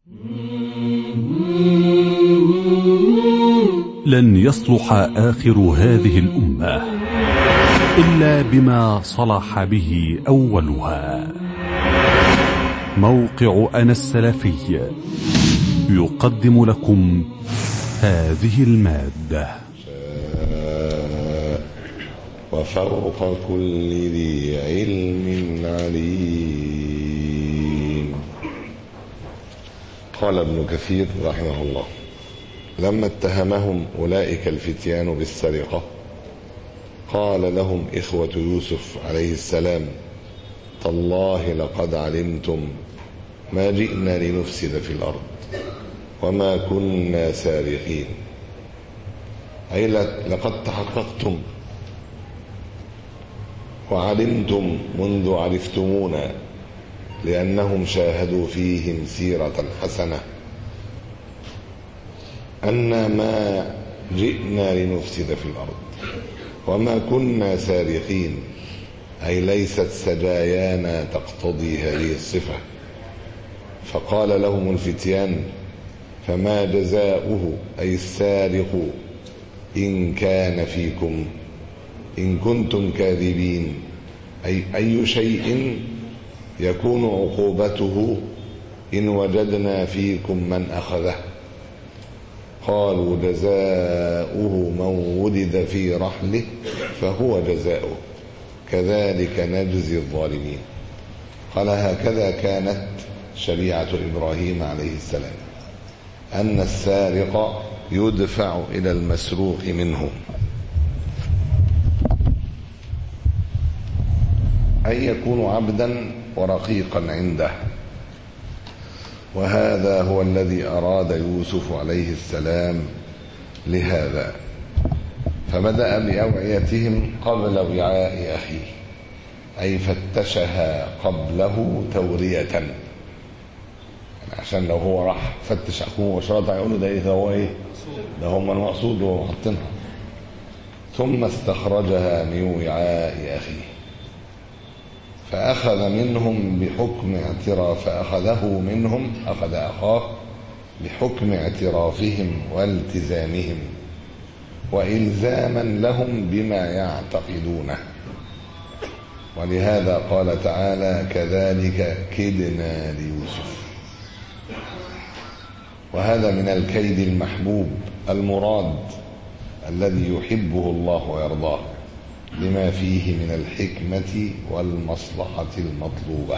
لن يصلح آخر هذه الأمة إلا بما صلح به أولها موقع أنا السلفي يقدم لكم هذه المادة وفوق كل ذي علم عليم قال ابن كثير رحمه الله لما اتهمهم أولئك الفتيان بالسرقة قال لهم إخوة يوسف عليه السلام تالله لقد علمتم ما جئنا لنفسد في الأرض وما كنا سارقين أي لقد تحققتم وعلمتم منذ عرفتمونا لأنهم شاهدوا فيهم سيرة حسنة أن ما جئنا لنفسد في الأرض وما كنا سارقين أي ليست سجايانا تقتضي هذه الصفة فقال لهم الفتيان فما جزاؤه أي السارق إن كان فيكم إن كنتم كاذبين أي أي شيء يكون عقوبته إن وجدنا فيكم من أخذه قالوا جزاؤه من ولد في رحله فهو جزاؤه كذلك نجزي الظالمين قال هكذا كانت شريعة إبراهيم عليه السلام أن السارق يدفع إلى المسروق منه أن يكون عبدا ورقيقا عنده وهذا هو الذي أراد يوسف عليه السلام لهذا فبدأ بأوعيتهم قبل وعاء أخيه أي فتشها قبله تورية يعني عشان لو هو راح فتش أخوه وشرط يقول له ده إيه ده هو إيه ده هم المقصود وهو حاطينها ثم استخرجها من وعاء أخيه فأخذ منهم بحكم اعتراف فأخذه منهم أخذ أخاه بحكم اعترافهم والتزامهم وإلزاما لهم بما يعتقدونه ولهذا قال تعالى كذلك كدنا ليوسف وهذا من الكيد المحبوب المراد الذي يحبه الله ويرضاه لما فيه من الحكمة والمصلحة المطلوبة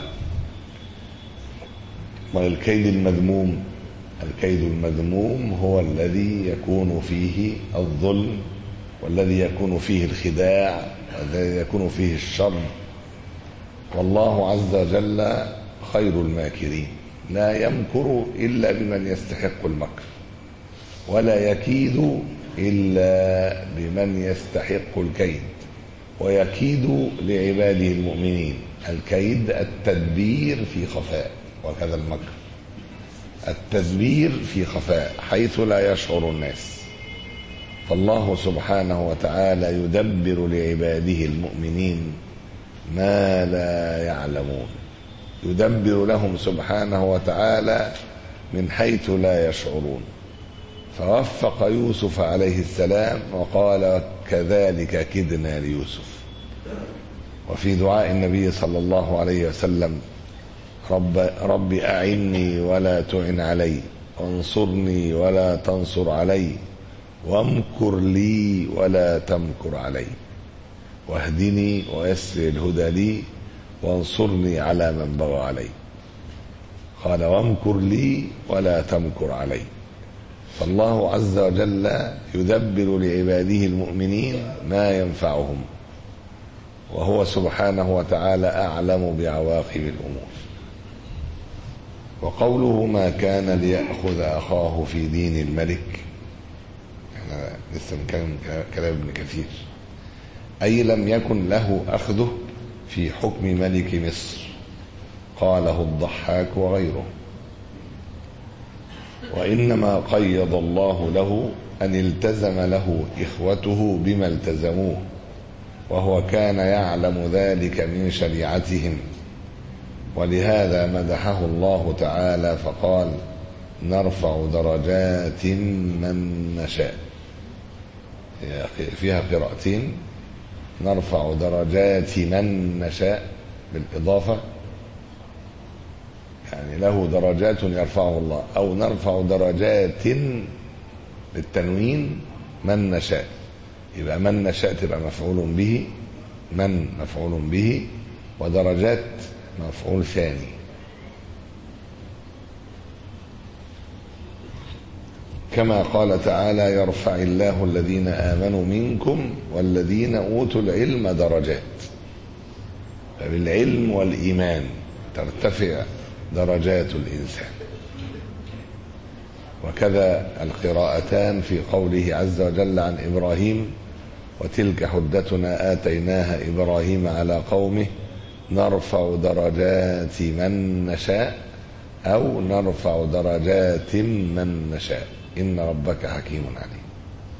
والكيد المذموم الكيد المذموم هو الذي يكون فيه الظلم والذي يكون فيه الخداع والذي يكون فيه الشر والله عز وجل خير الماكرين لا يمكر إلا بمن يستحق المكر ولا يكيد إلا بمن يستحق الكيد ويكيد لعباده المؤمنين الكيد التدبير في خفاء وكذا المكر التدبير في خفاء حيث لا يشعر الناس فالله سبحانه وتعالى يدبر لعباده المؤمنين ما لا يعلمون يدبر لهم سبحانه وتعالى من حيث لا يشعرون فوفق يوسف عليه السلام وقال كذلك كدنا ليوسف وفي دعاء النبي صلى الله عليه وسلم رب, رب أعني ولا تعن علي وانصرني ولا تنصر علي وامكر لي ولا تمكر علي واهدني ويسر الهدى لي وانصرني على من بغى علي قال وامكر لي ولا تمكر علي فالله عز وجل يدبر لعباده المؤمنين ما ينفعهم وهو سبحانه وتعالى أعلم بعواقب الأمور وقوله ما كان ليأخذ أخاه في دين الملك احنا لسه بنتكلم كلام ابن كثير أي لم يكن له أخذه في حكم ملك مصر قاله الضحاك وغيره وإنما قيض الله له أن التزم له إخوته بما التزموه وهو كان يعلم ذلك من شريعتهم ولهذا مدحه الله تعالى فقال نرفع درجات من نشاء فيها قراءتين نرفع درجات من نشاء بالإضافة يعني له درجات يرفعه الله أو نرفع درجات بالتنوين من نشاء يبقى من نشاء تبقى مفعول به من مفعول به ودرجات مفعول ثاني كما قال تعالى يرفع الله الذين آمنوا منكم والذين أوتوا العلم درجات فبالعلم والإيمان ترتفع درجات الإنسان وكذا القراءتان في قوله عز وجل عن إبراهيم وتلك حجتنا آتيناها إبراهيم على قومه نرفع درجات من نشاء أو نرفع درجات من نشاء إن ربك حكيم عليم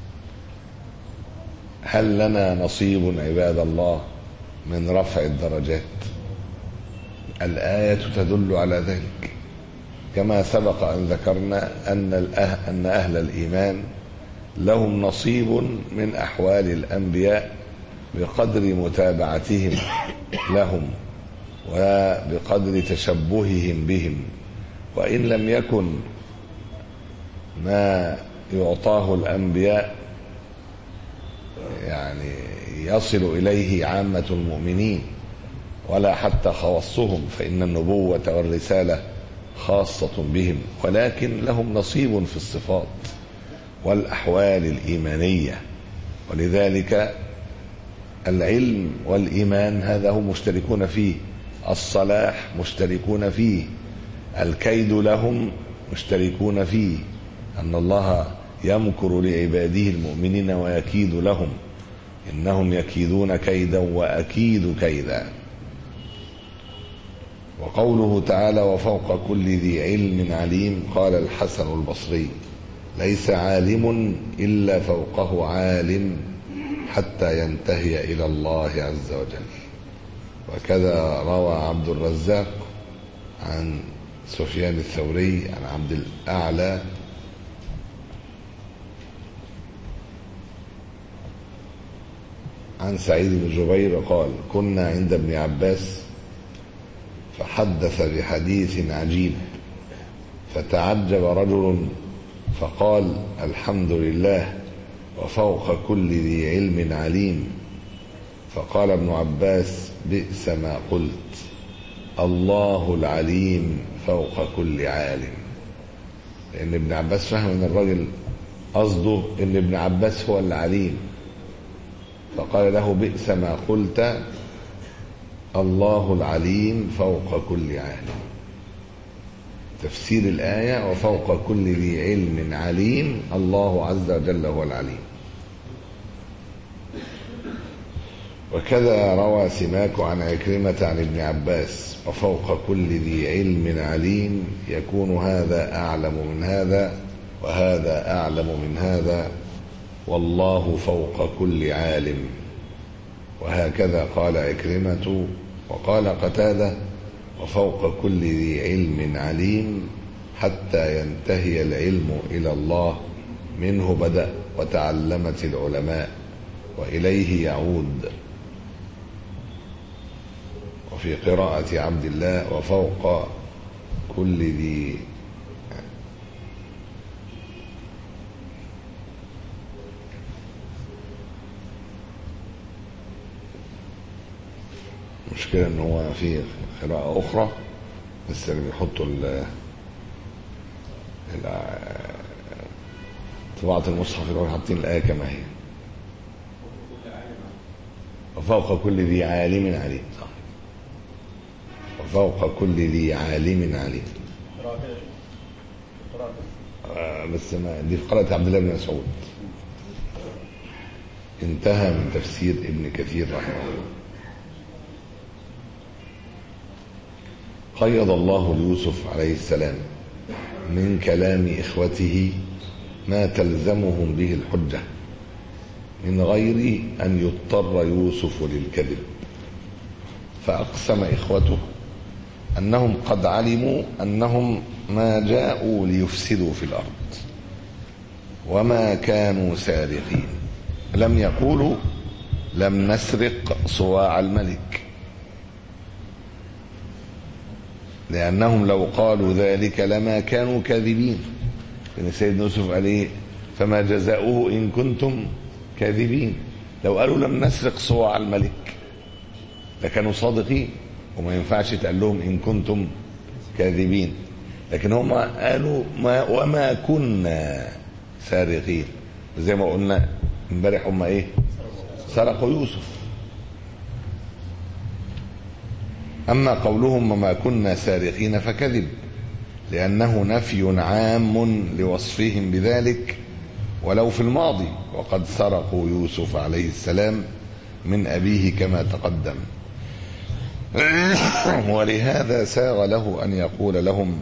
هل لنا نصيب عباد الله من رفع الدرجات الآية تدل على ذلك كما سبق أن ذكرنا أن, الأه أن أهل الإيمان لهم نصيب من أحوال الأنبياء بقدر متابعتهم لهم وبقدر تشبههم بهم وإن لم يكن ما يعطاه الأنبياء يعني يصل إليه عامة المؤمنين ولا حتى خواصهم فإن النبوة والرسالة خاصة بهم ولكن لهم نصيب في الصفات والأحوال الإيمانية ولذلك العلم والإيمان هذا هم مشتركون فيه الصلاح مشتركون فيه الكيد لهم مشتركون فيه أن الله يمكر لعباده المؤمنين ويكيد لهم إنهم يكيدون كيدا وأكيد كيدا وقوله تعالى وفوق كل ذي علم عليم قال الحسن البصري ليس عالم إلا فوقه عالم حتى ينتهي إلى الله عز وجل وكذا روى عبد الرزاق عن سفيان الثوري عن عبد الأعلى عن سعيد بن جبير قال كنا عند ابن عباس فحدث بحديث عجيب فتعجب رجل فقال الحمد لله وفوق كل ذي علم عليم فقال ابن عباس بئس ما قلت الله العليم فوق كل عالم لان ابن عباس فهم ان الراجل قصده ان ابن عباس هو العليم فقال له بئس ما قلت الله العليم فوق كل عالم تفسير الآية وفوق كل ذي علم عليم الله عز وجل هو العليم وكذا روى سماك عن عكرمة عن ابن عباس وفوق كل ذي علم عليم يكون هذا أعلم من هذا وهذا أعلم من هذا والله فوق كل عالم وهكذا قال عكرمة وقال قتادة وفوق كل ذي علم عليم حتى ينتهي العلم إلى الله منه بدأ وتعلمت العلماء وإليه يعود وفي قراءة عبد الله وفوق كل ذي المشكلة ان هو في قراءة اخرى بس اللي بيحطوا ال طباعة المصحف اللي حاطين الآية كما هي وفوق كل ذي عالم عليم صح وفوق كل ذي عالم عليم آه بس ما دي في قراءة عبد الله بن مسعود انتهى من تفسير ابن كثير رحمه الله قيض الله ليوسف عليه السلام من كلام إخوته ما تلزمهم به الحجة من غير أن يضطر يوسف للكذب فأقسم إخوته أنهم قد علموا أنهم ما جاءوا ليفسدوا في الأرض وما كانوا سارقين لم يقولوا لم نسرق صواع الملك لأنهم لو قالوا ذلك لما كانوا كاذبين لأن سيدنا يوسف قال إيه فما جزاؤه إن كنتم كاذبين لو قالوا لم نسرق صواع الملك لكانوا صادقين وما ينفعش تقال لهم إن كنتم كاذبين لكن هم قالوا ما وما كنا سارقين زي ما قلنا امبارح هم ايه سرقوا يوسف اما قولهم وما كنا سارقين فكذب لانه نفي عام لوصفهم بذلك ولو في الماضي وقد سرقوا يوسف عليه السلام من ابيه كما تقدم ولهذا ساغ له ان يقول لهم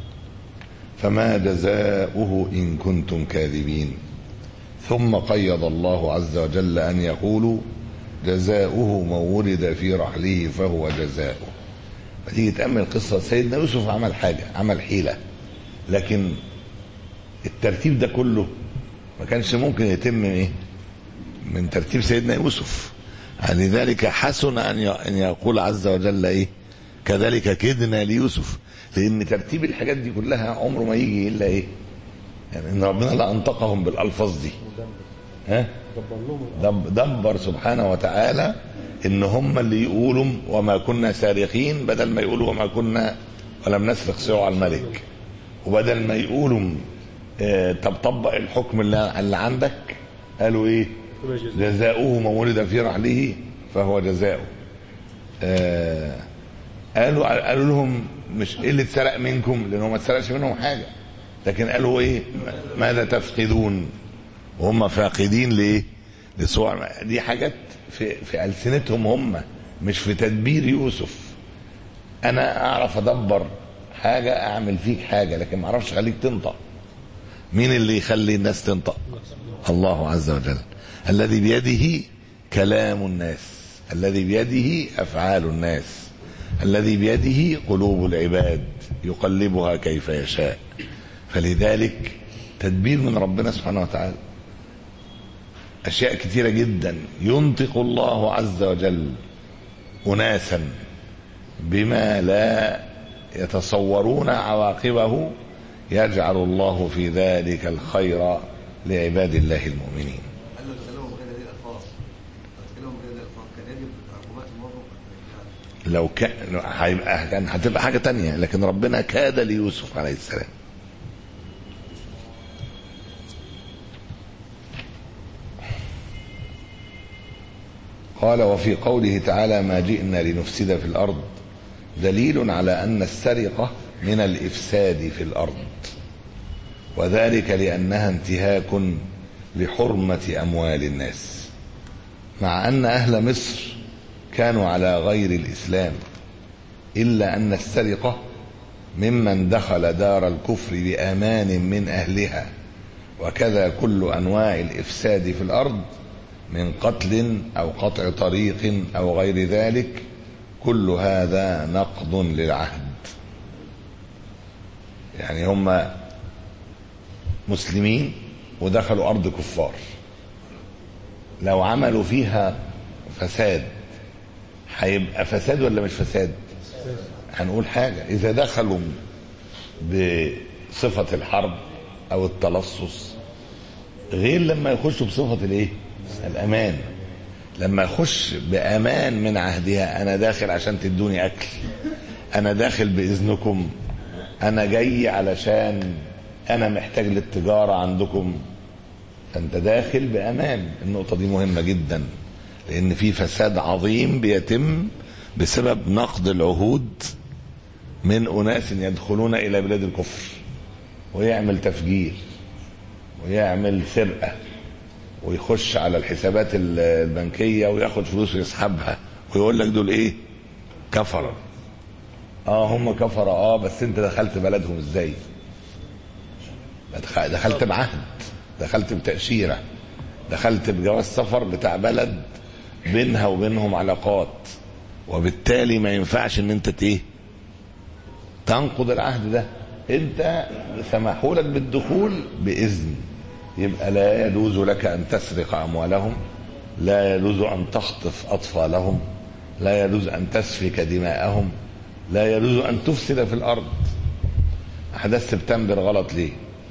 فما جزاؤه ان كنتم كاذبين ثم قيض الله عز وجل ان يقولوا جزاؤه من ولد في رحله فهو جزاؤه فتيجي تامل قصه سيدنا يوسف عمل حاجه عمل حيله لكن الترتيب ده كله ما كانش ممكن يتم ايه من ترتيب سيدنا يوسف لذلك حسن ان ان يقول عز وجل ايه كذلك كدنا ليوسف لان ترتيب الحاجات دي كلها عمره ما يجي الا ايه يعني ان ربنا لا انطقهم بالالفاظ دي ها دب دبر سبحانه وتعالى ان هم اللي يقولوا وما كنا سارقين بدل ما يقولوا وما كنا ولم نسرق سوى الملك وبدل ما يقولوا اه طب طبق الحكم اللي, اللي عندك قالوا ايه جزاؤه من ولد في رحله فهو جزاؤه اه قالوا قالوا لهم مش ايه اللي اتسرق منكم لانه ما اتسرقش منهم حاجه لكن قالوا ايه ماذا تفقدون وهم فاقدين لايه لسوء دي حاجات في في السنتهم هم مش في تدبير يوسف انا اعرف ادبر حاجه اعمل فيك حاجه لكن ما اعرفش اخليك تنطق مين اللي يخلي الناس تنطق الله عز وجل الذي بيده كلام الناس الذي بيده افعال الناس الذي بيده قلوب العباد يقلبها كيف يشاء فلذلك تدبير من ربنا سبحانه وتعالى اشياء كثيره جدا ينطق الله عز وجل اناسا بما لا يتصورون عواقبه يجعل الله في ذلك الخير لعباد الله المؤمنين قال له تكلموا بغير هذه الالفاظ تكلموا بغير هذه الالفاظ كان يجب عقوبات الموضوع لو كان هيبقى كان هتبقى حاجه تانية لكن ربنا كاد ليوسف عليه السلام قال وفي قوله تعالى ما جئنا لنفسد في الارض دليل على ان السرقه من الافساد في الارض وذلك لانها انتهاك لحرمه اموال الناس مع ان اهل مصر كانوا على غير الاسلام الا ان السرقه ممن دخل دار الكفر بامان من اهلها وكذا كل انواع الافساد في الارض من قتل او قطع طريق او غير ذلك كل هذا نقض للعهد يعني هم مسلمين ودخلوا ارض كفار لو عملوا فيها فساد هيبقى فساد ولا مش فساد هنقول حاجة إذا دخلوا بصفة الحرب أو التلصص غير لما يخشوا بصفة الإيه؟ الأمان لما يخش بأمان من عهدها أنا داخل عشان تدوني أكل أنا داخل بإذنكم أنا جاي علشان أنا محتاج للتجارة عندكم أنت داخل بأمان النقطة دي مهمة جدا لأن في فساد عظيم بيتم بسبب نقض العهود من أناس يدخلون إلى بلاد الكفر ويعمل تفجير ويعمل سرقة ويخش على الحسابات البنكية وياخد فلوس ويسحبها ويقول لك دول ايه كفرة اه هم كفرة اه بس انت دخلت بلدهم ازاي دخلت بعهد دخلت بتأشيرة دخلت بجواز سفر بتاع بلد بينها وبينهم علاقات وبالتالي ما ينفعش ان انت ايه تنقض العهد ده انت سمحوا لك بالدخول باذن يبقى لا يجوز لك ان تسرق اموالهم لا يجوز ان تخطف اطفالهم لا يجوز ان تسفك دماءهم لا يجوز ان تفسد في الارض احداث سبتمبر غلط ليه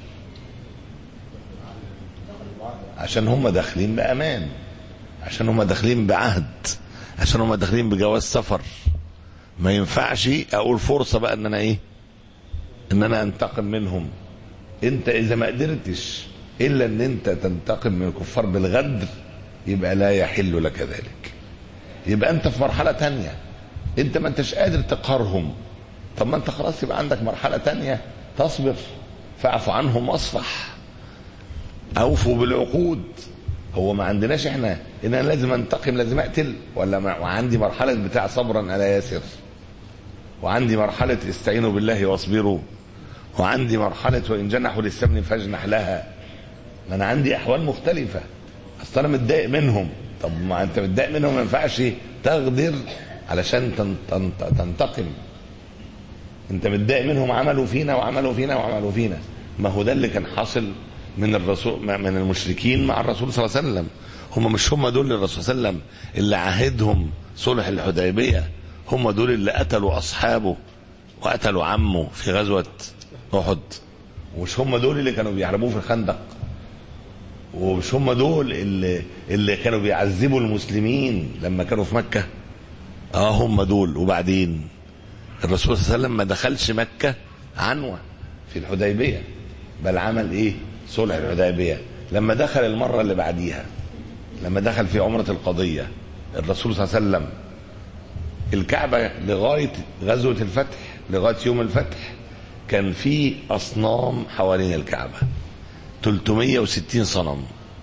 عشان هم داخلين بامان عشان هم داخلين بعهد عشان هم داخلين بجواز سفر ما ينفعش اقول فرصه بقى ان انا ايه ان انا انتقم منهم انت اذا ما قدرتش الا ان انت تنتقم من الكفار بالغدر يبقى لا يحل لك ذلك يبقى انت في مرحله تانية انت ما انتش قادر تقهرهم طب ما انت خلاص يبقى عندك مرحله تانية تصبر فاعف عنهم واصفح اوفوا بالعقود هو ما عندناش احنا ان انا لازم انتقم لازم اقتل ولا ما وعندي مرحله بتاع صبرا الا ياسر وعندي مرحله استعينوا بالله واصبروا وعندي مرحله وان جنحوا للسمن فاجنح لها ما انا عندي احوال مختلفه اصل انا متضايق منهم طب ما انت متضايق منهم ما ينفعش تغدر علشان تن- تن- تنتقم انت متضايق منهم عملوا فينا وعملوا فينا وعملوا فينا ما هو ده اللي كان حاصل من الرسول من المشركين مع الرسول صلى الله عليه وسلم هم مش هم دول الرسول صلى الله عليه وسلم اللي عاهدهم صلح الحديبيه هم دول اللي قتلوا اصحابه وقتلوا عمه في غزوه احد ومش هم دول اللي كانوا بيحاربوه في الخندق ومش هم دول اللي اللي كانوا بيعذبوا المسلمين لما كانوا في مكه اه هم دول وبعدين الرسول صلى الله عليه وسلم ما دخلش مكة عنوة في الحديبية بل عمل ايه صلح الحديبية لما دخل المرة اللي بعديها لما دخل في عمرة القضية الرسول صلى الله عليه وسلم الكعبة لغاية غزوة الفتح لغاية يوم الفتح كان في أصنام حوالين الكعبة 360 صنم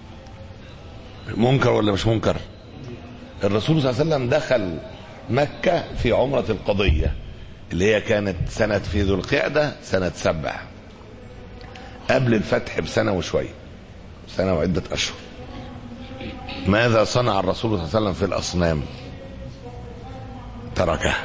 منكر ولا مش منكر الرسول صلى الله عليه وسلم دخل مكة في عمرة القضية اللي هي كانت سنة في ذو القعدة سنة سبع قبل الفتح بسنة وشوية سنة وعدة أشهر ماذا صنع الرسول صلى الله عليه وسلم في الأصنام تركها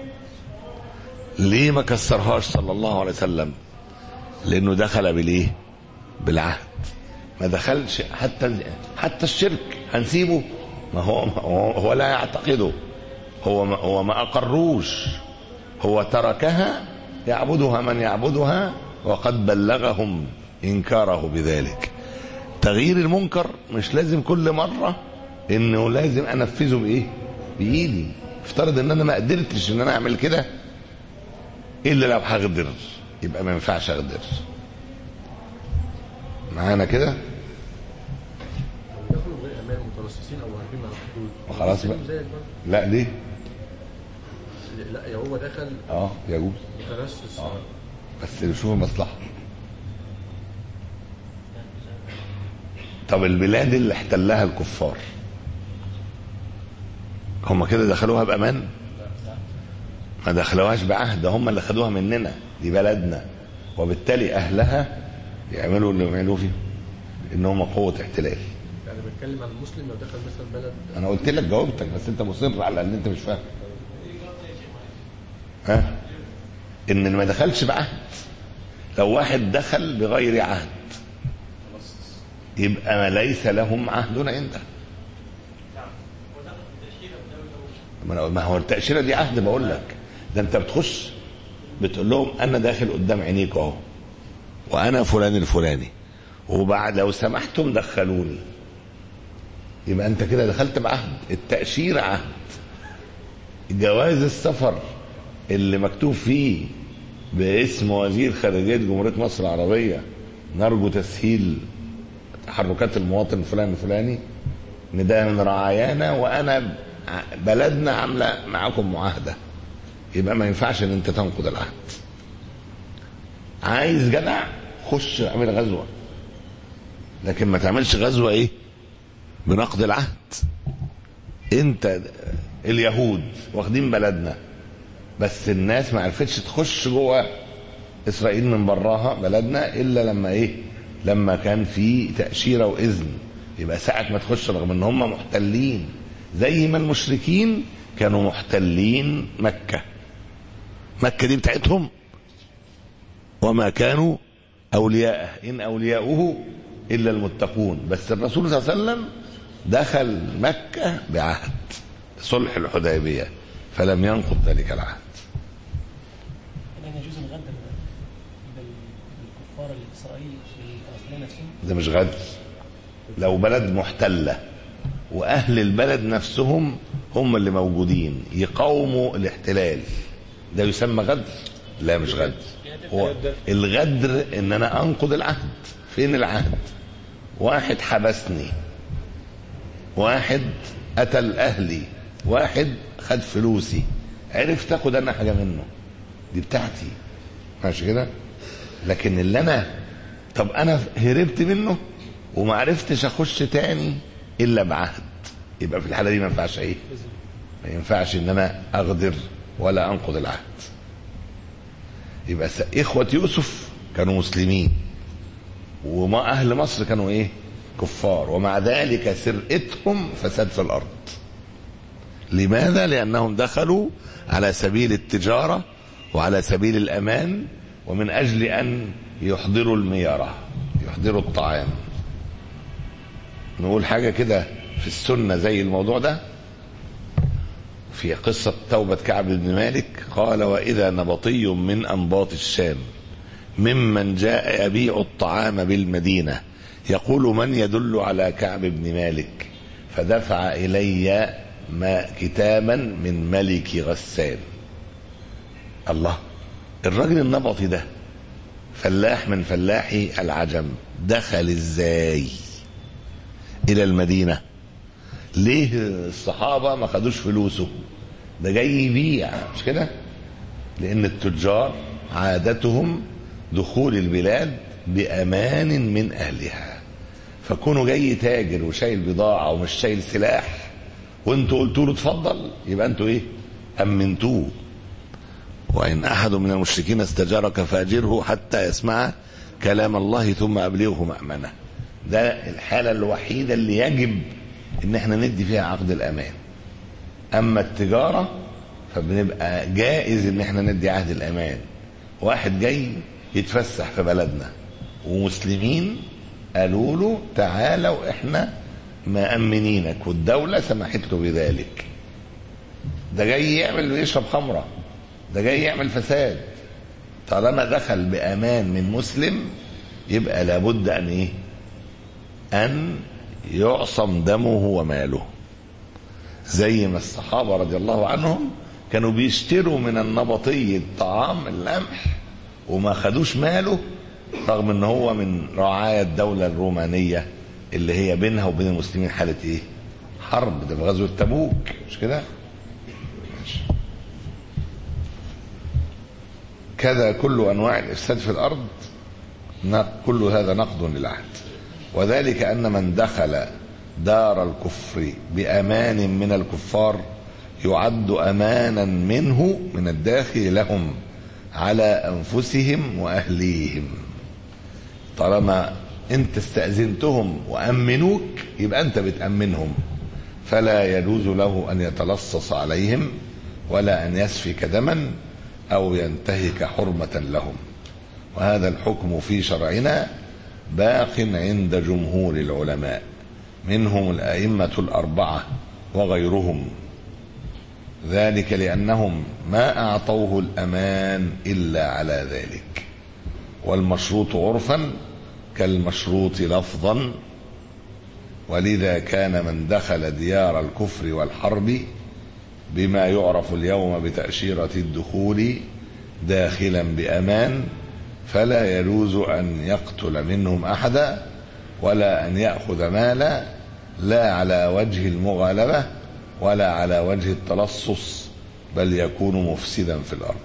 ليه ما كسرهاش صلى الله عليه وسلم لأنه دخل بالإيه بالعهد ما دخلش حتى حتى الشرك هنسيبه ما هو هو, هو لا يعتقده هو ما هو ما اقروش هو تركها يعبدها من يعبدها وقد بلغهم انكاره بذلك تغيير المنكر مش لازم كل مره انه لازم انفذه بايه بايدي افترض ان انا ما قدرتش ان انا اعمل كده الا لو هقدر يبقى ما ينفعش اقدر معانا كده دخلوا غير امان مترصصين او واقفين على الحدود وخلاص بقى. زيك برضه. لا ليه لا يا هو دخل اه يجوز مترصص آه. بس شوف المصلحه طب البلاد اللي احتلها الكفار هم كده دخلوها بامان ما دخلوهاش بعهد ده هم اللي خدوها مننا دي بلدنا وبالتالي اهلها يعملوا اللي يعملوه فيه ان هم قوه احتلال يعني بتكلم عن المسلم لو دخل مثلا بلد انا قلت لك جاوبتك بس انت مصر على ان انت مش فاهم ها ان ما دخلش بعهد لو واحد دخل بغير عهد يبقى ما ليس لهم عهد عنده ما أنا- ما هو التأشيرة دي عهد بقول لك ده انت بتخش بتقول لهم انا داخل قدام عينيك اهو وانا فلان الفلاني وبعد لو سمحتم دخلوني يبقى انت كده دخلت بعهد التأشيرة عهد جواز السفر اللي مكتوب فيه باسم وزير خارجية جمهورية مصر العربية نرجو تسهيل تحركات المواطن الفلاني الفلاني ان ده من رعايانا وانا ع- بلدنا عامله معاكم معاهده يبقى ما ينفعش ان انت تنقض العهد عايز جدع خش اعمل غزوه لكن ما تعملش غزوه ايه بنقض العهد انت اليهود واخدين بلدنا بس الناس ما عرفتش تخش جوه اسرائيل من براها بلدنا الا لما ايه لما كان في تاشيره واذن يبقى ساعه ما تخش رغم ان هم محتلين زي ما المشركين كانوا محتلين مكه مكه دي بتاعتهم وما كانوا أولياءه إن أولياؤه إلا المتقون بس الرسول صلى الله عليه وسلم دخل مكة بعهد صلح الحديبية فلم ينقض ذلك العهد هل يجوز الغدر بال- بالكفار الإسرائيلي بالفلسطينيين نفسهم؟ ده مش غدر لو بلد محتلة وأهل البلد نفسهم هم اللي موجودين يقاوموا الاحتلال ده يسمى غدر لا مش غدر هو الغدر ان انا انقض العهد فين العهد واحد حبسني واحد قتل اهلي واحد خد فلوسي عرفت اخد انا حاجه منه دي بتاعتي ماشي كده لكن اللي انا طب انا هربت منه وما عرفتش اخش تاني الا بعهد يبقى في الحاله دي ما ينفعش ايه ما ينفعش ان انا اغدر ولا انقض العهد يبقى س- اخوه يوسف كانوا مسلمين وما اهل مصر كانوا ايه كفار ومع ذلك سرقتهم فساد في الارض لماذا لانهم دخلوا على سبيل التجاره وعلى سبيل الامان ومن اجل ان يحضروا المياره يحضروا الطعام نقول حاجه كده في السنه زي الموضوع ده في قصة توبة كعب بن مالك قال وإذا نبطي من أنباط الشام ممن جاء يبيع الطعام بالمدينة يقول من يدل على كعب بن مالك فدفع إلي ما كتابا من ملك غسان الله الراجل النبطي ده فلاح من فلاحي العجم دخل ازاي الى المدينه ليه الصحابة ما خدوش فلوسه ده جاي يبيع مش كده لأن التجار عادتهم دخول البلاد بأمان من أهلها فكونوا جاي تاجر وشايل بضاعة ومش شايل سلاح وانتوا قلتوا له اتفضل يبقى انتوا ايه أمنتوه وإن أحد من المشركين استجارك فأجره حتى يسمع كلام الله ثم أبلغه مأمنه ده الحالة الوحيدة اللي يجب ان احنا ندي فيها عقد الامان اما التجاره فبنبقى جائز ان احنا ندي عهد الامان واحد جاي يتفسح في بلدنا ومسلمين قالوا له تعالوا احنا مأمنينك والدولة سمحت له بذلك ده جاي يعمل ويشرب خمرة ده جاي يعمل فساد طالما دخل بأمان من مسلم يبقى لابد أن إيه أن يعصم دمه وماله زي ما الصحابة رضي الله عنهم كانوا بيشتروا من النبطي الطعام القمح وما خدوش ماله رغم ان هو من رعايا الدولة الرومانية اللي هي بينها وبين المسلمين حالة ايه حرب ده في غزوة تبوك مش كده ماشي. كذا كل انواع الافساد في الارض نق- كل هذا نقد للعهد وذلك ان من دخل دار الكفر بامان من الكفار يعد امانا منه من الداخل لهم على انفسهم واهليهم طالما انت استاذنتهم وامنوك يبقى انت بتامنهم فلا يجوز له ان يتلصص عليهم ولا ان يسفك دما او ينتهك حرمه لهم وهذا الحكم في شرعنا باق عند جمهور العلماء منهم الائمه الاربعه وغيرهم ذلك لانهم ما اعطوه الامان الا على ذلك والمشروط عرفا كالمشروط لفظا ولذا كان من دخل ديار الكفر والحرب بما يعرف اليوم بتاشيره الدخول داخلا بامان فلا يجوز ان يقتل منهم احدا ولا ان ياخذ مالا لا على وجه المغالبه ولا على وجه التلصص بل يكون مفسدا في الارض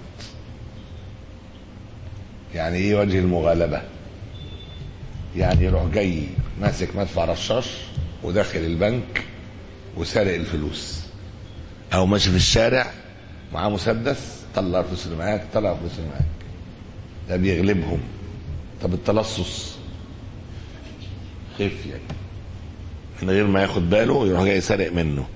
يعني ايه وجه المغالبه يعني يروح جاي ماسك مدفع رشاش وداخل البنك وسارق الفلوس او ماشي في الشارع معاه مسدس طلع الفلوس اللي معاك طلع الفلوس اللي معاك ده بيغلبهم طب التلصص خفية من غير ما ياخد باله يروح جاي سارق منه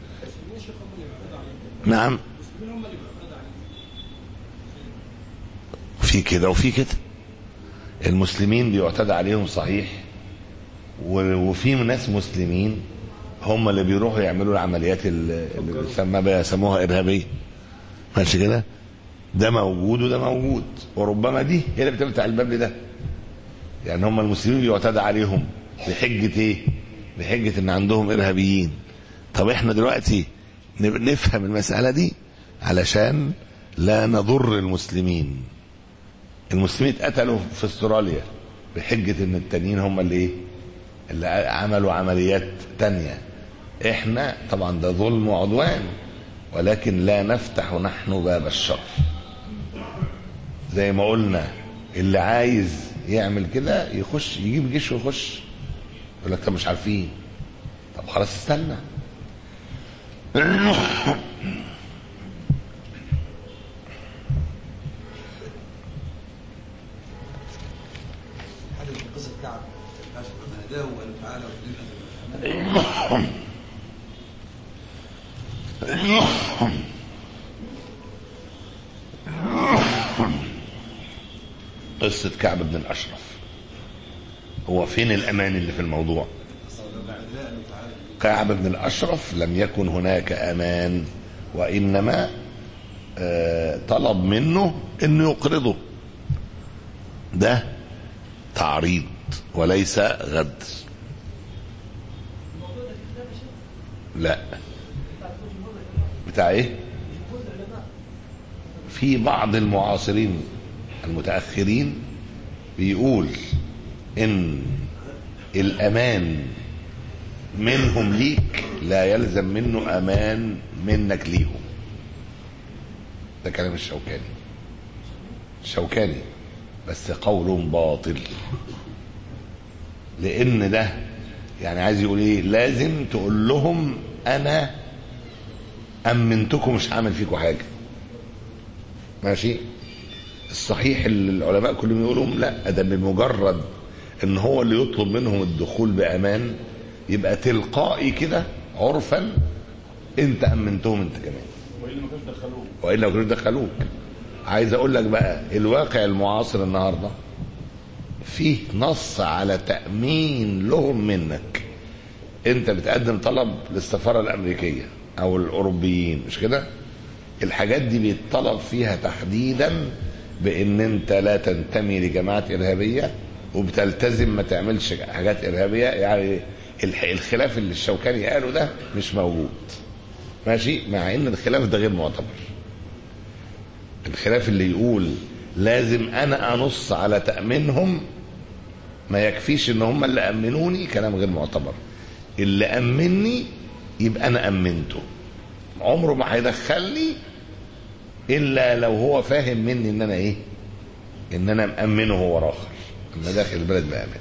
نعم في كده وفي كده المسلمين بيعتدى عليهم صحيح و- وفي ناس مسلمين هم اللي بيروحوا يعملوا العمليات اللي اللي بتسمى بيسموها ارهابيه ماشي كده ده موجود وده موجود وربما دي هي اللي بتفتح الباب لده يعني هم المسلمين بيعتدى عليهم بحجه ايه بحجه ان عندهم ارهابيين طب احنا دلوقتي ن- نفهم المساله دي علشان لا نضر المسلمين المسلمين اتقتلوا في استراليا بحجه ان التانيين هم اللي ايه اللي عملوا عمليات تانية احنا طبعا ده ظلم وعدوان ولكن لا نفتح نحن باب الشر زي ما قلنا اللي عايز يعمل كده يخش يجيب جيش ويخش يقول لك طب مش عارفين طب خلاص استنى حدث في قصه كعب الباشا فناداه وقال له تعالى وجدنا قصة كعب بن الأشرف هو فين الأمان اللي في الموضوع كعب بن الأشرف لم يكن هناك أمان وإنما آه، طلب منه أنه يقرضه ده تعريض وليس غدر لا بتاع ايه في بعض المعاصرين المتأخرين بيقول ان الامان منهم ليك لا يلزم منه امان منك ليهم ده كلام الشوكاني الشوكاني بس قول باطل لان ده يعني عايز يقول ايه لازم تقول لهم انا امنتكم مش هعمل فيكم حاجه ماشي الصحيح اللي العلماء كلهم يقولوا لا ده بمجرد ان هو اللي يطلب منهم الدخول بامان يبقى تلقائي كده عرفا انت امنتهم انت كمان والا ما كانوش دخلوك عايز اقول لك بقى الواقع المعاصر النهارده فيه نص على تامين لهم منك انت بتقدم طلب للسفاره الامريكيه او الاوروبيين مش كده الحاجات دي بيتطلب فيها تحديدا بان انت لا تنتمي لجماعه ارهابيه وبتلتزم ما تعملش حاجات ارهابيه يعني الح- الخلاف اللي الشوكاني قاله ده مش موجود ماشي مع ان الخلاف ده غير معتبر الخلاف اللي يقول لازم انا انص على تامينهم ما يكفيش ان هم اللي امنوني كلام غير معتبر اللي امني يبقى انا امنته عمره ما هيدخلني الا لو هو فاهم مني ان انا ايه ان انا مامنه هو اخر اما داخل البلد بامن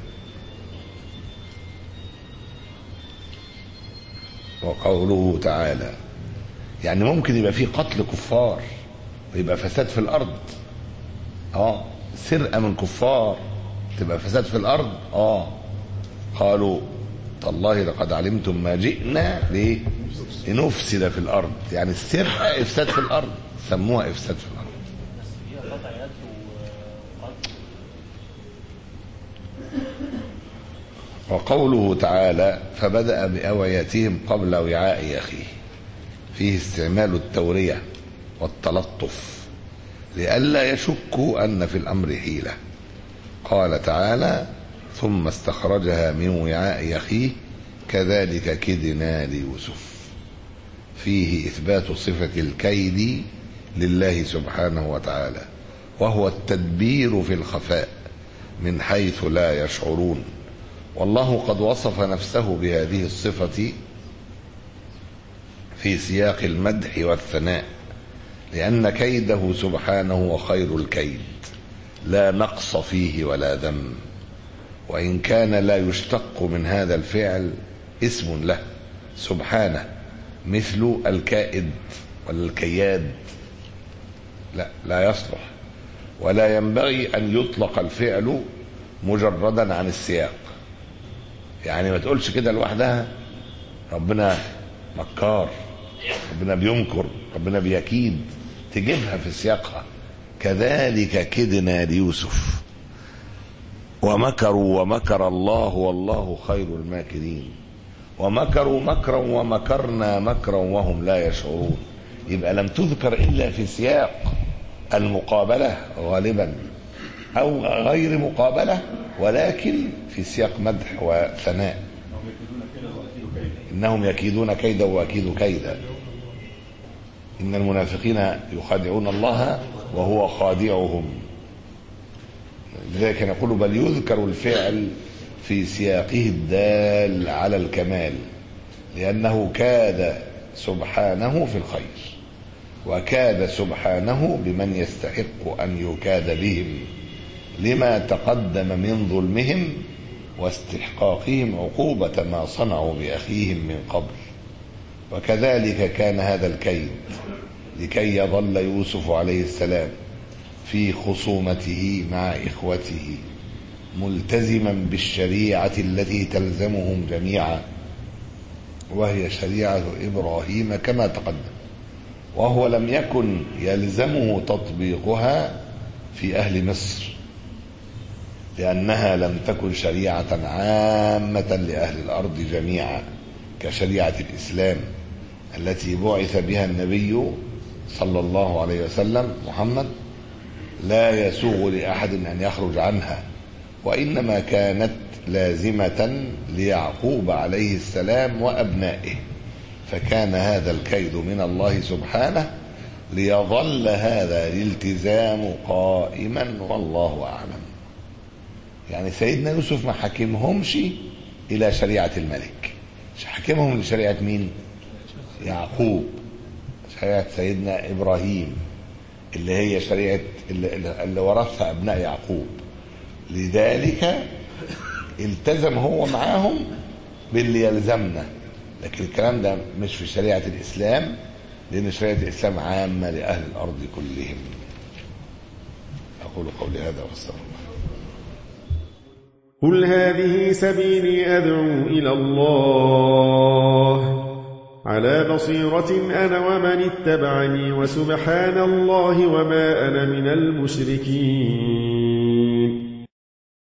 وقوله تعالى يعني ممكن يبقى في قتل كفار ويبقى فساد في الارض اه سرقه من كفار تبقى فساد في الارض اه قالوا تالله لقد علمتم ما جئنا ليه لنفسد في الارض يعني السرقه افساد في الارض سموها افساد في الارض بس فيها قطع يد وقتل وقوله تعالى فبدأ بأوعيتهم قبل وعاء أخيه فيه استعمال التورية والتلطف لئلا يشكوا أن في الأمر حيلة قال تعالى ثم استخرجها من وعاء أخيه كذلك كدنا ليوسف فيه إثبات صفة الكيد لله سبحانه وتعالى وهو التدبير في الخفاء من حيث لا يشعرون والله قد وصف نفسه بهذه الصفة في سياق المدح والثناء لأن كيده سبحانه هو خير الكيد لا نقص فيه ولا ذم وإن كان لا يشتق من هذا الفعل اسم له سبحانه مثل الكائد ولا الكياد لا لا يصلح ولا ينبغي أن يطلق الفعل مجردا عن السياق يعني ما تقولش كده لوحدها ربنا مكار ربنا بيمكر ربنا بيكيد تجيبها في سياقها كذلك كدنا ليوسف ومكروا ومكر الله والله خير الماكرين ومكروا مكرا ومكرنا مكرا وهم لا يشعرون يبقى لم تذكر إلا في سياق المقابلة غالبا أو غير مقابلة ولكن في سياق مدح وثناء إنهم يكيدون كيدا وأكيد كيدا إن المنافقين يخادعون الله وهو خادعهم لذلك نقول بل يذكر الفعل في سياقه الدال على الكمال لأنه كاد سبحانه في الخير وكاد سبحانه بمن يستحق أن يكاد بهم لما تقدم من ظلمهم واستحقاقهم عقوبة ما صنعوا بأخيهم من قبل وكذلك كان هذا الكيد لكي يظل يوسف عليه السلام في خصومته مع إخوته ملتزما بالشريعة التي تلزمهم جميعا وهي شريعة إبراهيم كما تقدم وهو لم يكن يلزمه تطبيقها في أهل مصر لأنها لم تكن شريعة عامة لأهل الأرض جميعا كشريعة الإسلام التي بعث بها النبي صلى الله عليه وسلم محمد لا يسوغ لأحد أن يخرج عنها وإنما كانت لازمة ليعقوب عليه السلام وأبنائه فكان هذا الكيد من الله سبحانه ليظل هذا الالتزام قائما والله أعلم يعني سيدنا يوسف ما حكمهمش إلى شريعة الملك حكمهم لشريعة مين يعقوب شريعة سيدنا إبراهيم اللي هي شريعة اللي, اللي ورثها أبناء يعقوب لذلك التزم هو معاهم باللي يلزمنا لكن الكلام ده مش في شريعة الإسلام لأن شريعة الإسلام عامة لأهل الأرض كلهم أقول قولي هذا واستغفر الله قل هذه سبيلي أدعو إلى الله على بصيرة أنا ومن اتبعني وسبحان الله وما أنا من المشركين